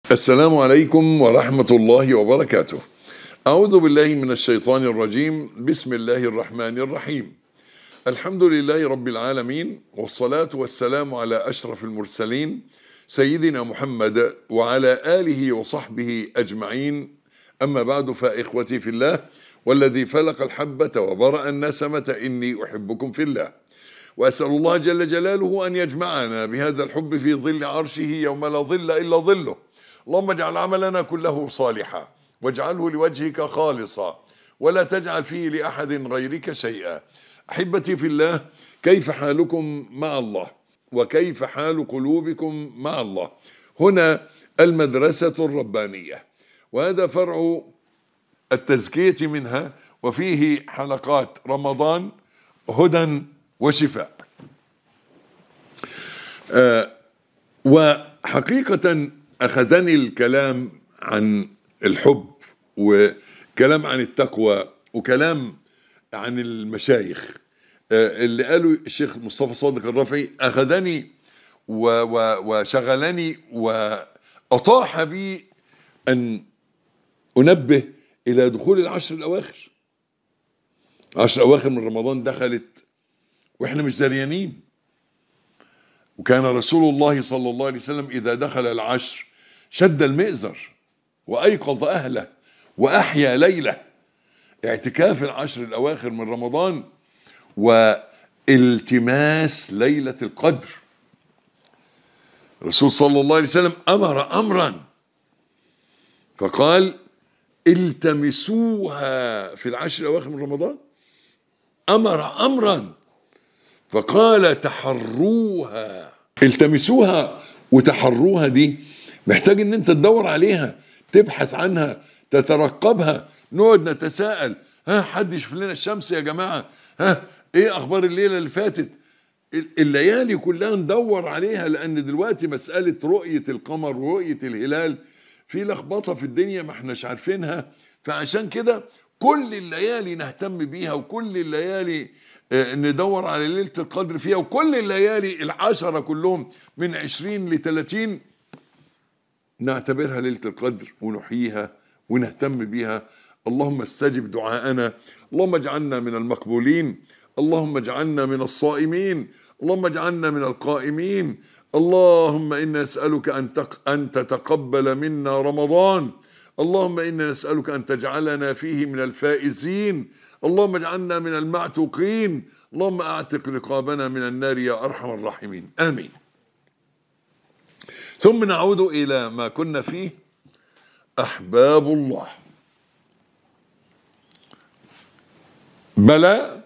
السلام عليكم ورحمة الله وبركاته. أعوذ بالله من الشيطان الرجيم، بسم الله الرحمن الرحيم. الحمد لله رب العالمين والصلاة والسلام على أشرف المرسلين سيدنا محمد وعلى آله وصحبه أجمعين. أما بعد فإخوتي في الله والذي فلق الحبة وبرأ النسمة إني أحبكم في الله. وأسأل الله جل جلاله أن يجمعنا بهذا الحب في ظل عرشه يوم لا ظل إلا ظله. اللهم اجعل عملنا كله صالحا واجعله لوجهك خالصا ولا تجعل فيه لأحد غيرك شيئا أحبتي في الله كيف حالكم مع الله وكيف حال قلوبكم مع الله هنا المدرسة الربانية وهذا فرع التزكية منها وفيه حلقات رمضان هدى وشفاء آه وحقيقة أخذني الكلام عن الحب وكلام عن التقوى وكلام عن المشايخ آه، اللي قاله الشيخ مصطفى صادق الرافعي أخذني و و وشغلني وأطاح بي أن أنبه إلى دخول العشر الأواخر العشر الأواخر من رمضان دخلت وإحنا مش دريانين وكان رسول الله صلى الله عليه وسلم إذا دخل العشر شد المئزر وأيقظ أهله وأحيا ليله اعتكاف العشر الأواخر من رمضان والتماس ليلة القدر الرسول صلى الله عليه وسلم أمر أمرا فقال التمسوها في العشر الأواخر من رمضان أمر أمرا فقال تحروها التمسوها وتحروها دي محتاج ان انت تدور عليها تبحث عنها تترقبها نقعد نتساءل ها حد يشوف لنا الشمس يا جماعه ها ايه اخبار الليله اللي فاتت الليالي كلها ندور عليها لان دلوقتي مساله رؤيه القمر ورؤيه الهلال في لخبطه في الدنيا ما احناش عارفينها فعشان كده كل الليالي نهتم بيها وكل الليالي آه، ندور على ليلة القدر فيها وكل الليالي العشرة كلهم من عشرين لثلاثين نعتبرها ليلة القدر ونحييها ونهتم بيها اللهم استجب دعاءنا اللهم اجعلنا من المقبولين اللهم اجعلنا من الصائمين اللهم اجعلنا من القائمين اللهم إنا نسألك أن, تق... أن تتقبل منا رمضان اللهم إنا نسألك أن تجعلنا فيه من الفائزين اللهم اجعلنا من المعتوقين اللهم أعتق رقابنا من النار يا أرحم الراحمين آمين ثم نعود إلى ما كنا فيه أحباب الله بلى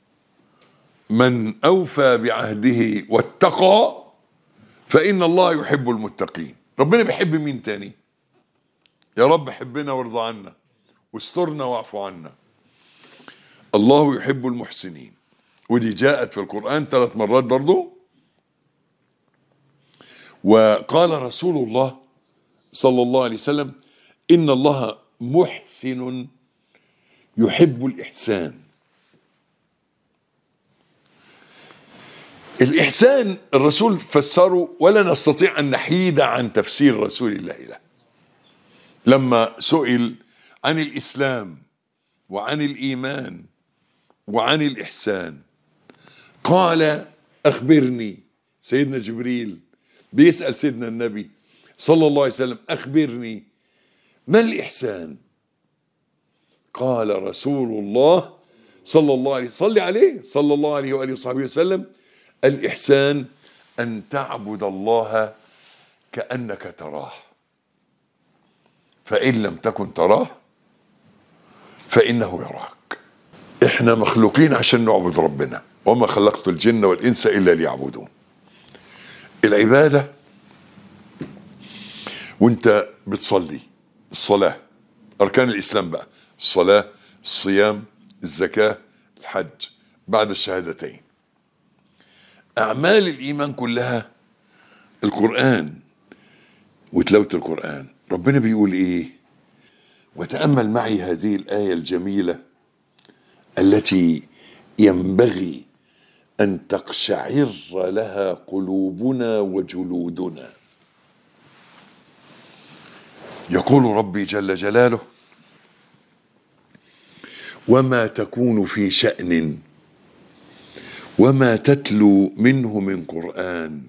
من أوفى بعهده واتقى فإن الله يحب المتقين ربنا بيحب مين تاني يا رب حبنا وارضى عنا واسترنا واعف عنا الله يحب المحسنين ودي جاءت في القرآن ثلاث مرات برضو وقال رسول الله صلى الله عليه وسلم إن الله محسن يحب الإحسان الإحسان الرسول فسره ولا نستطيع أن نحيد عن تفسير رسول الله له لما سئل عن الإسلام وعن الإيمان وعن الإحسان قال أخبرني سيدنا جبريل بيسأل سيدنا النبي صلى الله عليه وسلم أخبرني ما الإحسان قال رسول الله صلى الله عليه صلي عليه صلى الله عليه وآله وصحبه وسلم الإحسان أن تعبد الله كأنك تراه فإن لم تكن تراه فإنه يراك احنا مخلوقين عشان نعبد ربنا وما خلقت الجن والإنس إلا ليعبدون العبادة وانت بتصلي الصلاة أركان الإسلام بقى الصلاة الصيام الزكاة الحج بعد الشهادتين أعمال الإيمان كلها القرآن وتلاوة القرآن ربنا بيقول إيه وتأمل معي هذه الآية الجميلة التي ينبغي أن تقشعر لها قلوبنا وجلودنا يقول ربي جل جلاله وما تكون في شأن وما تتلو منه من قرآن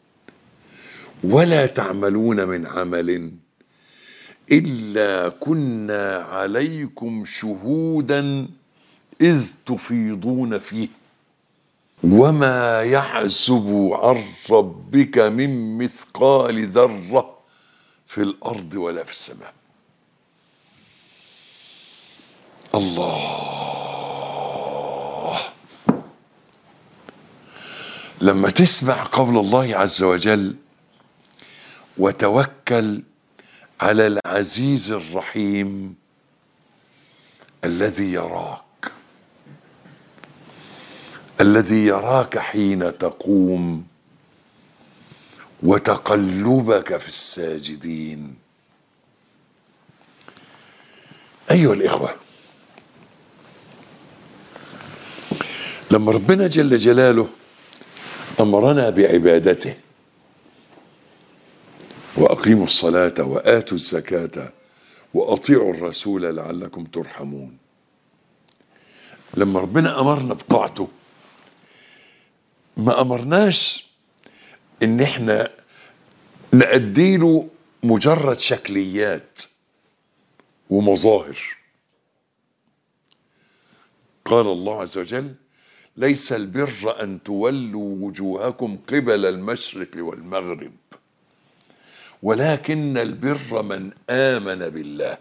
ولا تعملون من عمل إلا كنا عليكم شهودا إذ تفيضون فيه وما يعزب عن ربك من مثقال ذرة في الأرض ولا في السماء الله لما تسمع قول الله عز وجل وتوكل على العزيز الرحيم الذي يراك الذي يراك حين تقوم وتقلبك في الساجدين ايها الاخوه لما ربنا جل جلاله امرنا بعبادته واقيموا الصلاه واتوا الزكاه واطيعوا الرسول لعلكم ترحمون لما ربنا امرنا بطاعته ما امرناش ان احنا نأديله مجرد شكليات ومظاهر قال الله عز وجل ليس البر ان تولوا وجوهكم قبل المشرق والمغرب ولكن البر من امن بالله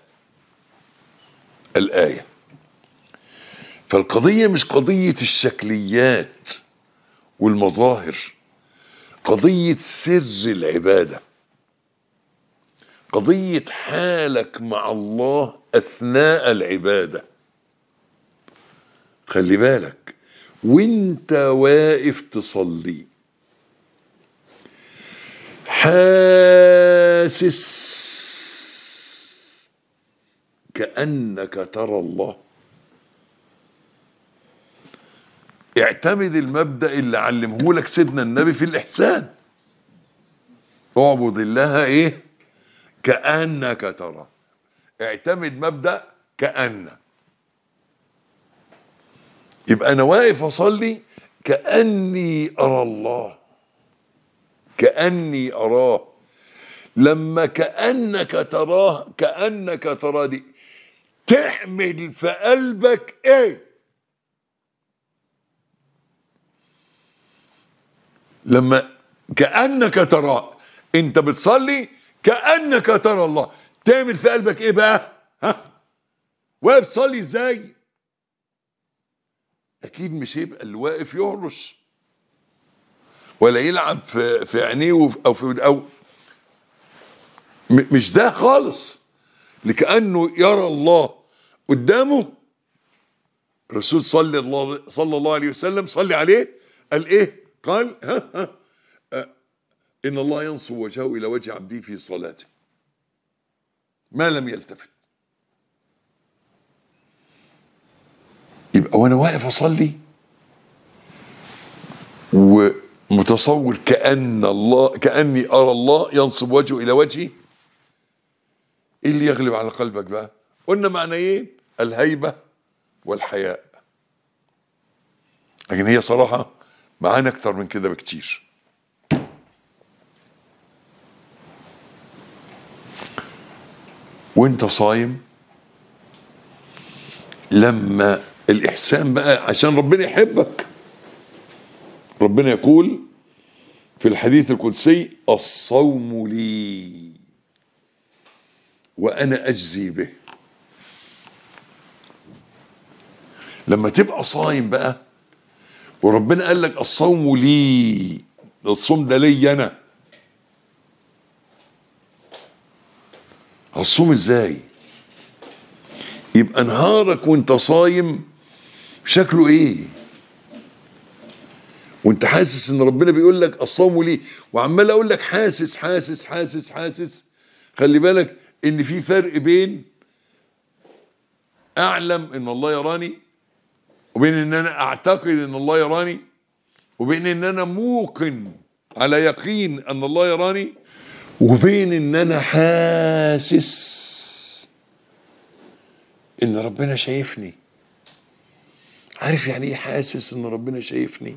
الايه فالقضيه مش قضيه الشكليات والمظاهر قضيه سر العباده قضيه حالك مع الله اثناء العباده خلي بالك وانت واقف تصلي حاسس كأنك ترى الله اعتمد المبدأ اللي علمه لك سيدنا النبي في الإحسان اعبد الله ايه كأنك ترى اعتمد مبدأ كأن يبقى أنا واقف أصلي كأني أرى الله كأني أراه لما كأنك تراه كأنك تراه دي تعمل في قلبك ايه لما كأنك تراه انت بتصلي كأنك ترى الله تعمل في قلبك ايه بقى ها واقف تصلي ازاي اكيد مش هيبقى اللي واقف يهرش ولا يلعب في في عينيه وف- او في او م- مش ده خالص لكانه يرى الله قدامه الرسول صلى الله صلى الله عليه وسلم صلي عليه قال ايه قال ها ها آه، ان الله ينصب وجهه الى وجه عبده في صلاته ما لم يلتفت يبقى وانا واقف اصلي ومتصور كأن الله كأني أرى الله ينصب وجهه إلى وجهي إيه اللي يغلب على قلبك بقى قلنا معنى إيه الهيبة والحياء لكن هي صراحة معانا أكتر من كده بكتير وانت صايم لما الإحسان بقى عشان ربنا يحبك ربنا يقول في الحديث القدسي الصوم لي وانا اجزي به لما تبقى صايم بقى وربنا قال لك الصوم لي الصوم ده لي انا هتصوم ازاي يبقى نهارك وانت صايم شكله ايه وانت حاسس ان ربنا بيقول لك الصوم لي وعمال اقول لك حاسس حاسس حاسس حاسس خلي بالك ان في فرق بين اعلم ان الله يراني وبين ان انا اعتقد ان الله يراني وبين ان انا موقن على يقين ان الله يراني وبين ان انا حاسس ان ربنا شايفني عارف يعني ايه حاسس ان ربنا شايفني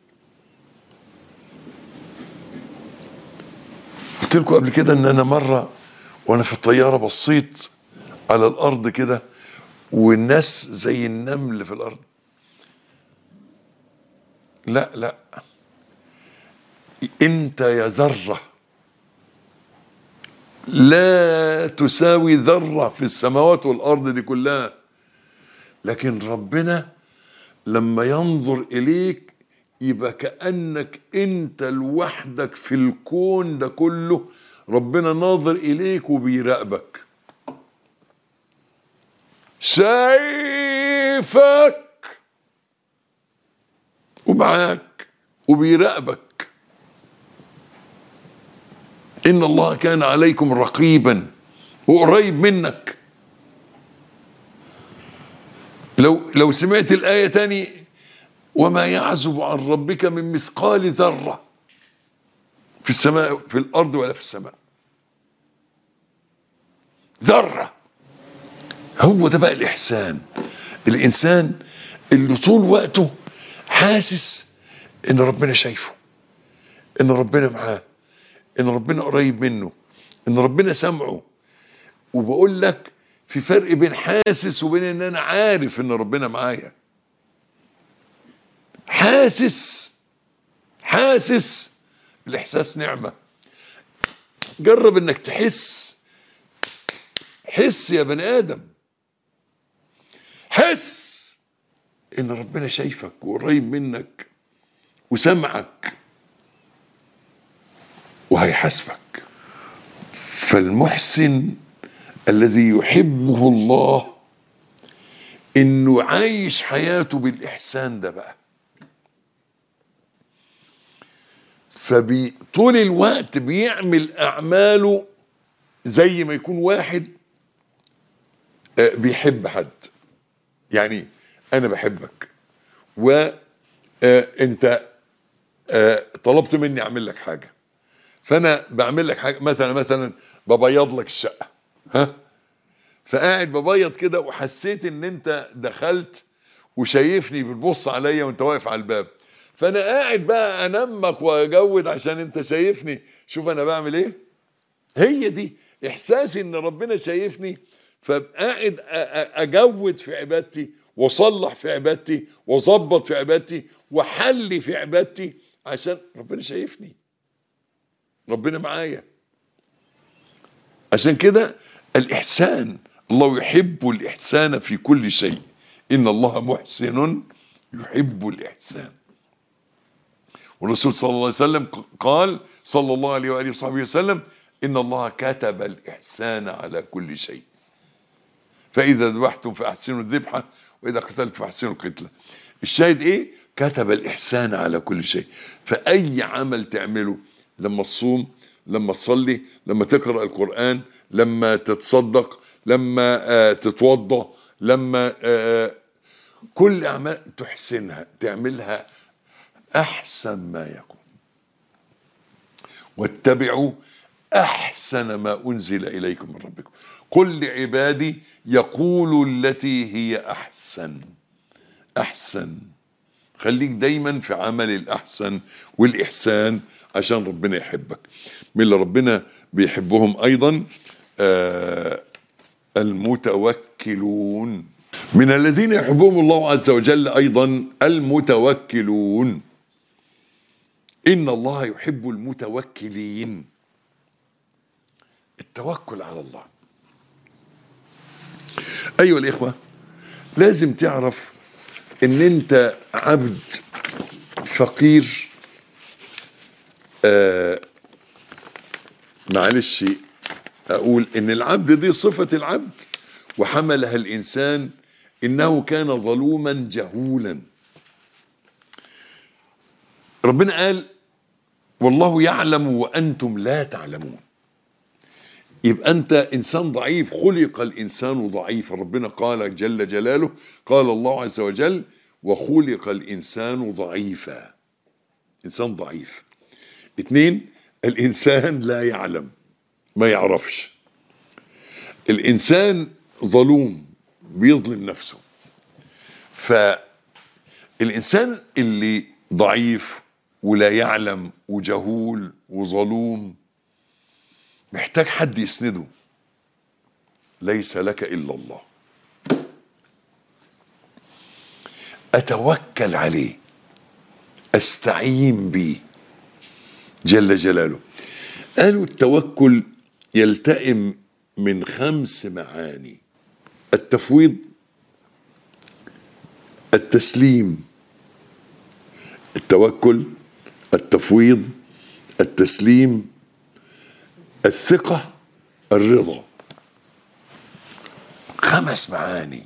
قلت لكم قبل كده ان انا مره وانا في الطياره بصيت على الارض كده والناس زي النمل في الارض لا لا انت يا ذره لا تساوي ذره في السماوات والارض دي كلها لكن ربنا لما ينظر اليك يبقى كانك انت لوحدك في الكون ده كله ربنا ناظر اليك وبيراقبك شايفك ومعاك وبيراقبك ان الله كان عليكم رقيبا وقريب منك لو لو سمعت الايه تاني وما يعزب عن ربك من مثقال ذره في السماء في الارض ولا في السماء ذره هو ده بقى الاحسان الانسان اللي طول وقته حاسس ان ربنا شايفه ان ربنا معاه ان ربنا قريب منه ان ربنا سامعه وبقول لك في فرق بين حاسس وبين ان انا عارف ان ربنا معايا حاسس حاسس الاحساس نعمه جرب انك تحس حس يا بني ادم حس ان ربنا شايفك وقريب منك وسمعك وهيحاسبك فالمحسن الذي يحبه الله انه عايش حياته بالاحسان ده بقى فطول الوقت بيعمل اعماله زي ما يكون واحد آه، بيحب حد يعني انا بحبك وانت طلبت مني اعمل لك حاجه فانا بعمل لك حاجه مثلا مثلا ببيض لك الشقه ها فقاعد ببيض كده وحسيت ان انت دخلت وشايفني بتبص عليا وانت واقف على الباب فانا قاعد بقى انمك واجود عشان انت شايفني شوف انا بعمل ايه هي دي احساسي ان ربنا شايفني فقاعد أ- أ- اجود في عبادتي واصلح في عبادتي واظبط في عبادتي واحلي في عبادتي عشان ربنا شايفني ربنا معايا عشان كده الإحسان الله يحب الإحسان في كل شيء إن الله محسن يحب الإحسان والرسول صلى الله عليه وسلم قال صلى الله عليه وآله وصحبه وسلم إن الله كتب الإحسان على كل شيء فإذا ذبحتم فأحسنوا الذبحة وإذا قتلتم فأحسنوا القتلة الشاهد إيه كتب الإحسان على كل شيء فأي عمل تعمله لما تصوم لما تصلي لما تقرأ القرآن لما تتصدق لما آه تتوضأ لما آه كل أعمال تحسنها تعملها أحسن ما يكون واتبعوا أحسن ما أنزل إليكم من ربكم قل لعبادي يقولوا التي هي أحسن أحسن خليك دايما في عمل الأحسن والإحسان عشان ربنا يحبك من اللي ربنا بيحبهم أيضا آه المتوكلون من الذين يحبهم الله عز وجل أيضا المتوكلون إن الله يحب المتوكلين التوكل على الله أيها الإخوة لازم تعرف إن أنت عبد فقير آه معلش أقول إن العبد دي صفة العبد وحملها الإنسان إنه كان ظلوما جهولا ربنا قال والله يعلم وأنتم لا تعلمون يبقى أنت إنسان ضعيف خلق الإنسان ضعيفا ربنا قال جل جلاله قال الله عز وجل وخلق الإنسان ضعيفا إنسان ضعيف اثنين الإنسان لا يعلم ما يعرفش الانسان ظلوم بيظلم نفسه فالانسان اللي ضعيف ولا يعلم وجهول وظلوم محتاج حد يسنده ليس لك الا الله اتوكل عليه استعين به جل جلاله قالوا التوكل يلتئم من خمس معاني التفويض التسليم التوكل التفويض التسليم الثقة الرضا خمس معاني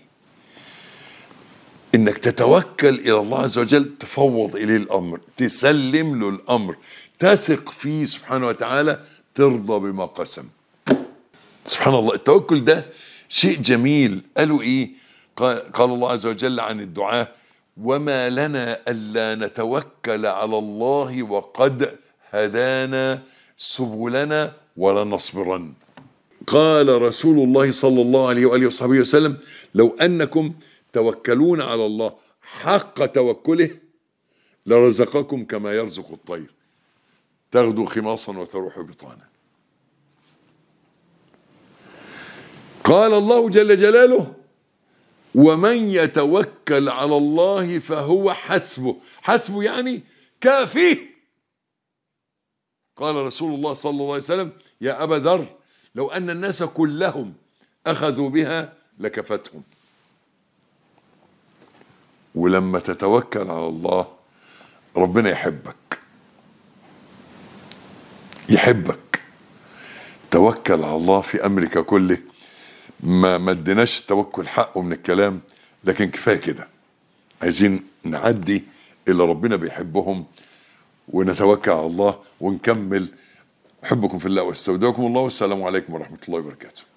انك تتوكل الى الله عز وجل تفوض اليه الامر تسلم له الامر تثق فيه سبحانه وتعالى ترضى بما قسم سبحان الله التوكل ده شيء جميل قالوا ايه قال, قال الله عز وجل عن الدعاء وما لنا الا نتوكل على الله وقد هدانا سبلنا ولنصبرن قال رسول الله صلى الله عليه واله وصحبه وسلم لو انكم توكلون على الله حق توكله لرزقكم كما يرزق الطير تغدو خماصا وتروح بطانا قال الله جل جلاله ومن يتوكل على الله فهو حسبه حسبه يعني كافيه قال رسول الله صلى الله عليه وسلم يا أبا ذر لو أن الناس كلهم أخذوا بها لكفتهم ولما تتوكل على الله ربنا يحبك يحبك توكل على الله في امرك كله ما ما اديناش التوكل حقه من الكلام لكن كفايه كده عايزين نعدي اللي ربنا بيحبهم ونتوكل على الله ونكمل احبكم في الله واستودعكم الله والسلام عليكم ورحمه الله وبركاته